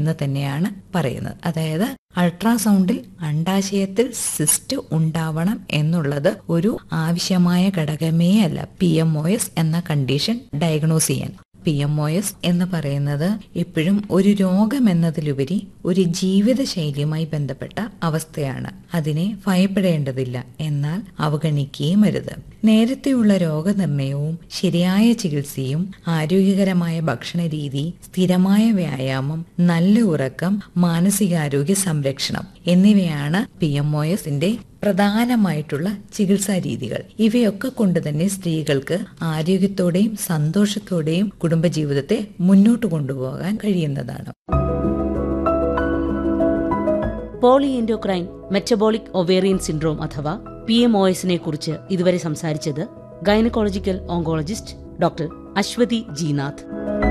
എന്ന് തന്നെയാണ് പറയുന്നത് അതായത് അൾട്രാസൗണ്ടിൽ അണ്ടാശയത്തിൽ സിസ്റ്റ് ഉണ്ടാവണം എന്നുള്ളത് ഒരു ആവശ്യമായ ഘടകമേ അല്ല പി എം ഒ എസ് എന്ന കണ്ടീഷൻ ഡയഗ്നോസ് ചെയ്യാൻ പി എം ഒ എസ് എന്ന് പറയുന്നത് എപ്പോഴും ഒരു രോഗം എന്നതിലുപരി ഒരു ജീവിതശൈലിയുമായി ബന്ധപ്പെട്ട അവസ്ഥയാണ് അതിനെ ഭയപ്പെടേണ്ടതില്ല എന്നാൽ അവഗണിക്കുകയും അരുത് നേരത്തെയുള്ള രോഗനിർണയവും ശരിയായ ചികിത്സയും ആരോഗ്യകരമായ ഭക്ഷണ രീതി സ്ഥിരമായ വ്യായാമം നല്ല ഉറക്കം മാനസികാരോഗ്യ സംരക്ഷണം എന്നിവയാണ് പി എം ഒ എസിന്റെ പ്രധാനമായിട്ടുള്ള ചികിത്സാ രീതികൾ ഇവയൊക്കെ കൊണ്ട് തന്നെ സ്ത്രീകൾക്ക് ആരോഗ്യത്തോടെയും സന്തോഷത്തോടെയും കുടുംബജീവിതത്തെ മുന്നോട്ട് കൊണ്ടുപോകാൻ കഴിയുന്നതാണ് പോളിഎൻഡോക്രൈൻ മെറ്റബോളിക് ഒവേറിയൻ സിൻഡ്രോം അഥവാ പി എം ഒ എസിനെ കുറിച്ച് ഇതുവരെ സംസാരിച്ചത് gynaecological oncologist doctor Aswathi Jinath